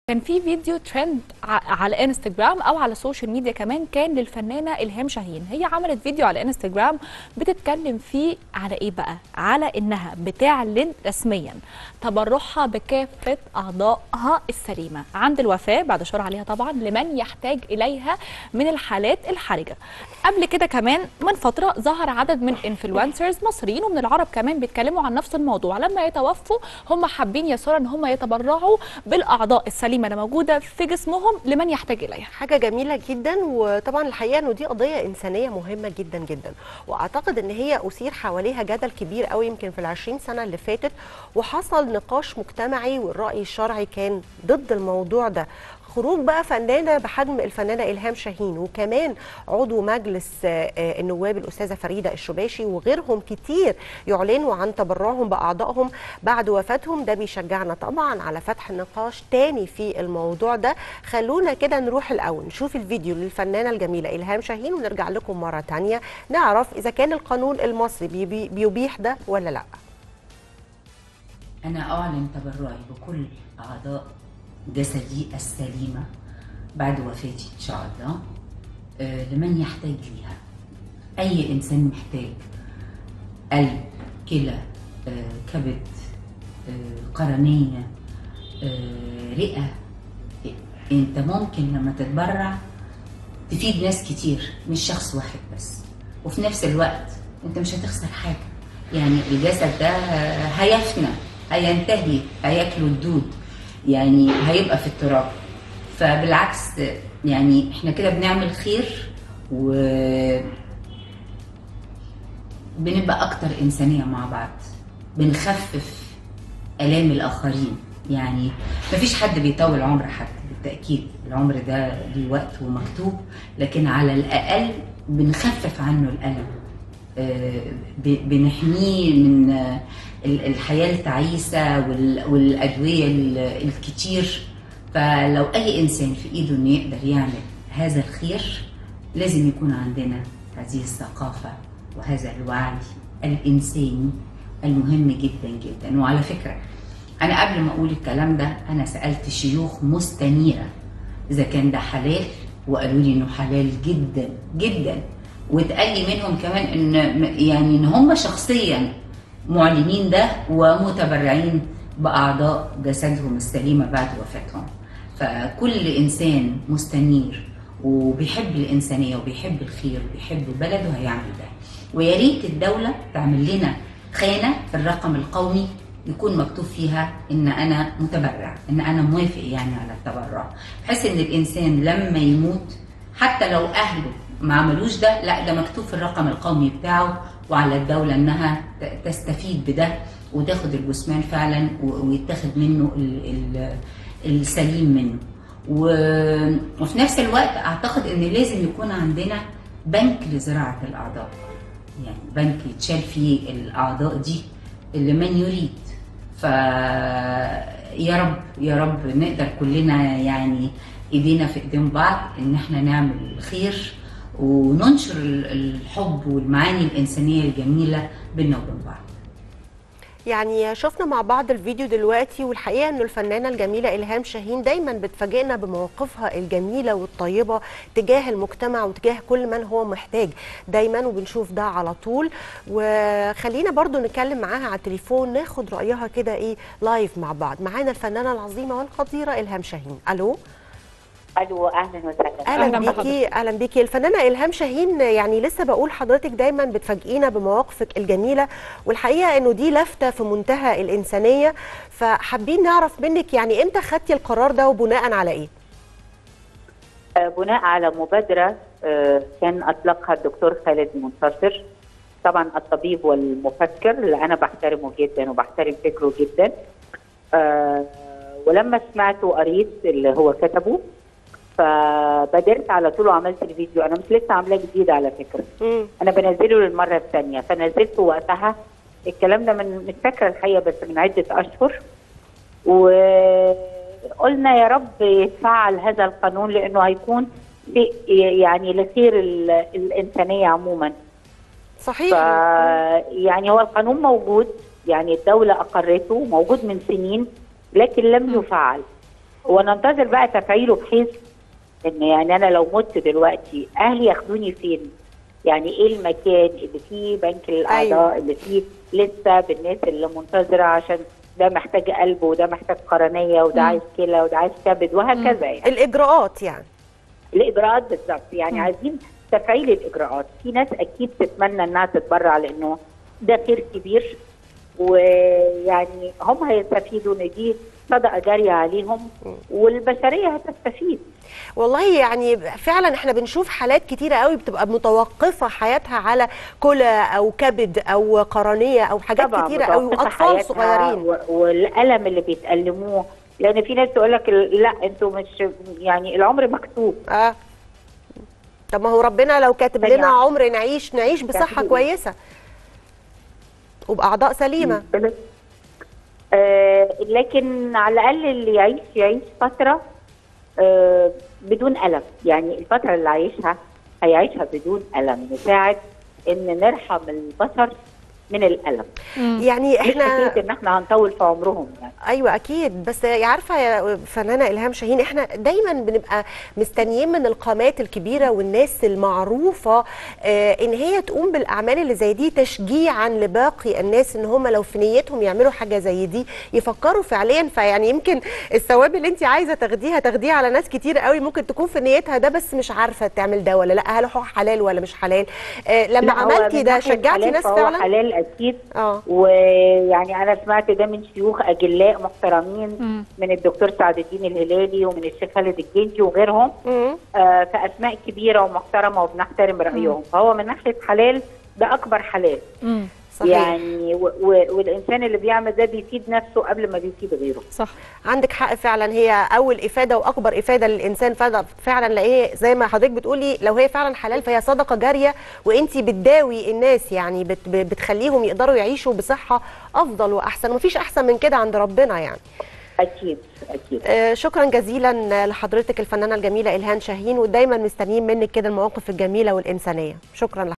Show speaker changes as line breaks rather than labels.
كان في فيديو ترند ع- على انستجرام او على السوشيال ميديا كمان كان للفنانه الهام شاهين هي عملت فيديو على انستجرام بتتكلم فيه على ايه بقى على انها بتعلن رسميا تبرعها بكافه اعضائها السليمه عند الوفاه بعد شهر عليها طبعا لمن يحتاج اليها من الحالات الحرجه قبل كده كمان من فتره ظهر عدد من انفلونسرز مصريين ومن العرب كمان بيتكلموا عن نفس الموضوع لما يتوفوا هم حابين يا ساره ان هم يتبرعوا بالاعضاء السليمه اللي موجوده في جسمهم لمن يحتاج اليها
حاجه جميله جدا وطبعا الحقيقه انه دي قضيه انسانيه مهمه جدا جدا واعتقد ان هي اثير حواليها جدل كبير قوي يمكن في العشرين سنه اللي فاتت وحصل نقاش مجتمعي والراي الشرعي كان ضد الموضوع ده خروج بقى فنانه بحجم الفنانه الهام شاهين وكمان عضو مجلس آه، آه، النواب الاستاذه فريده الشباشي وغيرهم كتير يعلنوا عن تبرعهم باعضائهم بعد وفاتهم ده بيشجعنا طبعا على فتح نقاش تاني في الموضوع ده خلونا كده نروح الاول نشوف الفيديو للفنانه الجميله الهام شاهين ونرجع لكم مره تانية نعرف اذا كان القانون المصري بيبي- بيبيح ده ولا لا
أنا أعلن تبرعي بكل أعضاء جسدي السليمة بعد وفاتي إن شاء الله آه، لمن يحتاج ليها أي إنسان محتاج قلب كلى آه، كبد آه، قرنية آه، رئة أنت ممكن لما تتبرع تفيد ناس كتير مش شخص واحد بس وفي نفس الوقت انت مش هتخسر حاجه يعني الجسد ده هيفنى هينتهي هياكله الدود يعني هيبقى في التراب فبالعكس يعني احنا كده بنعمل خير و بنبقى اكتر انسانيه مع بعض بنخفف الام الاخرين يعني مفيش حد بيطول عمر حد بالتاكيد العمر ده ليه وقت ومكتوب لكن على الاقل بنخفف عنه الالم آه، ب- بنحميه من آه، ال- الحياه التعيسه وال- والادويه ال- الكتير فلو اي انسان في ايده انه يقدر يعمل هذا الخير لازم يكون عندنا هذه الثقافه وهذا الوعي الانساني المهم جدا جدا وعلى فكره انا قبل ما اقول الكلام ده انا سالت شيوخ مستنيره اذا كان ده حلال وقالوا لي انه حلال جدا جدا واتقال لي منهم كمان ان يعني ان هم شخصيا معلنين ده ومتبرعين باعضاء جسدهم السليمه بعد وفاتهم فكل انسان مستنير وبيحب الانسانيه وبيحب الخير وبيحب بلده هيعمل ده ويا ريت الدوله تعمل لنا خانه في الرقم القومي يكون مكتوب فيها ان انا متبرع ان انا موافق يعني على التبرع بحيث ان الانسان لما يموت حتى لو اهله ما عملوش ده لا ده مكتوب في الرقم القومي بتاعه وعلى الدوله انها ت- تستفيد بده وتاخد الجثمان فعلا و- ويتاخد منه ال ال السليم منه و- وفي نفس الوقت اعتقد ان لازم يكون عندنا بنك لزراعه الاعضاء يعني بنك يتشال فيه الاعضاء دي لمن يريد ف يا رب يا رب نقدر كلنا يعني ايدينا في ايدين بعض ان احنا نعمل خير وننشر ال- الحب والمعاني الانسانيه الجميله بينا وبين بعض
يعني شفنا مع بعض الفيديو دلوقتي والحقيقه انه الفنانه الجميله الهام شاهين دايما بتفاجئنا بمواقفها الجميله والطيبه تجاه المجتمع وتجاه كل من هو محتاج دايما وبنشوف ده على طول وخلينا برضو نتكلم معاها على التليفون ناخد رايها كده ايه لايف مع بعض معانا الفنانه العظيمه والقديره الهام شاهين الو
الو اهلا وسهلا
اهلا
أهلاً
بيكي اهلا بيكي الفنانه الهام شاهين يعني لسه بقول حضرتك دايما بتفاجئينا بمواقفك الجميله والحقيقه انه دي لفته في منتهى الانسانيه فحابين نعرف منك يعني امتى خدتي القرار ده وبناء على ايه
آه، بناء على مبادره آه، كان اطلقها الدكتور خالد منتصر طبعا الطبيب والمفكر اللي انا بحترمه جدا وبحترم فكره جدا آه، ولما سمعت وقريت اللي هو كتبه فبادرت على طول وعملت الفيديو انا مش لسه عاملاه جديد على فكره
مم.
انا بنزله للمره الثانيه فنزلته وقتها الكلام ده من مش فاكره الحقيقه بس من عده اشهر وقلنا يا رب يتفعل هذا القانون لانه هيكون في يعني لخير ال- الانسانيه عموما ف
صحيح
يعني هو القانون موجود يعني الدوله اقرته موجود من سنين لكن لم يفعل وننتظر بقى تفعيله بحيث ان يعني انا لو مت دلوقتي اهلي ياخدوني فين؟ يعني ايه المكان اللي فيه بنك الاعضاء
أيوة.
اللي فيه لسه بالناس اللي منتظره عشان ده محتاج قلب وده محتاج قرنيه وده
مم.
عايز كلى وده عايز كبد وهكذا يعني
الاجراءات يعني
الاجراءات بالظبط يعني
مم.
عايزين تفعيل الاجراءات في ناس اكيد تتمنى انها تتبرع لانه ده خير كبير ويعني هم هيستفيدوا ان دي صدقه جاريه عليهم والبشريه هتستفيد
والله يعني فعلا احنا بنشوف حالات كتيره قوي بتبقى متوقفه حياتها على كلى او كبد او قرنيه او حاجات
طبعا
كتيره قوي
متوقفة
واطفال
حياتها
صغيرين
و- والالم اللي بيتالموه لان في ناس تقول لك لا انتوا مش يعني العمر مكتوب
اه طب ما هو ربنا لو كاتب
ثانية
لنا
واحدة.
عمر نعيش نعيش بصحه
كاتب.
كويسه وباعضاء سليمه
آه لكن على الاقل اللي يعيش يعيش فتره آه بدون الم يعني الفتره اللي عايشها هيعيشها بدون الم نساعد ان نرحم البشر من الالم
يعني
مش
احنا
حكايه ان احنا هنطول في عمرهم يعني
ايوه اكيد بس عارفه يا فنانه الهام شاهين احنا دايما بنبقى مستنيين من القامات الكبيره والناس المعروفه آه ان هي تقوم بالاعمال اللي زي دي تشجيعا لباقي الناس ان هم لو في نيتهم يعملوا حاجه زي دي يفكروا فعليا فيعني يمكن الثواب اللي انت عايزه تاخديها تاخديه على ناس كتير قوي ممكن تكون في نيتها ده بس مش عارفه تعمل ده ولا لا هل هو حلال ولا مش حلال آه لما
لا، هو
عملتي
من
ده
ناحية
شجعتي
حلال
ناس
فهو
فعلا
حلال اكيد
اه
ويعني انا سمعت ده من شيوخ اجلاء محترمين
مم.
من الدكتور سعد الدين الهلالي ومن الشيخ خالد الجندي وغيرهم
مم.
آه فاسماء كبيره ومحترمه وبنحترم رايهم فهو من ناحيه حلال ده اكبر حلال
مم.
صحيح
يعني و و والانسان اللي بيعمل ده بيفيد نفسه قبل ما بيفيد غيره
صح
عندك حق فعلا هي اول افاده واكبر افاده للانسان فعلا فعلا لقيه زي ما حضرتك بتقولي لو هي فعلا حلال فهي صدقه جاريه وانت بتداوي الناس يعني بت بتخليهم يقدروا يعيشوا بصحه افضل واحسن ومفيش احسن من كده عند ربنا يعني
اكيد اكيد
آه، شكرا جزيلا لحضرتك الفنانه الجميله الهان شاهين ودايما مستنيين منك كده المواقف الجميله والانسانيه شكرا لحضرتك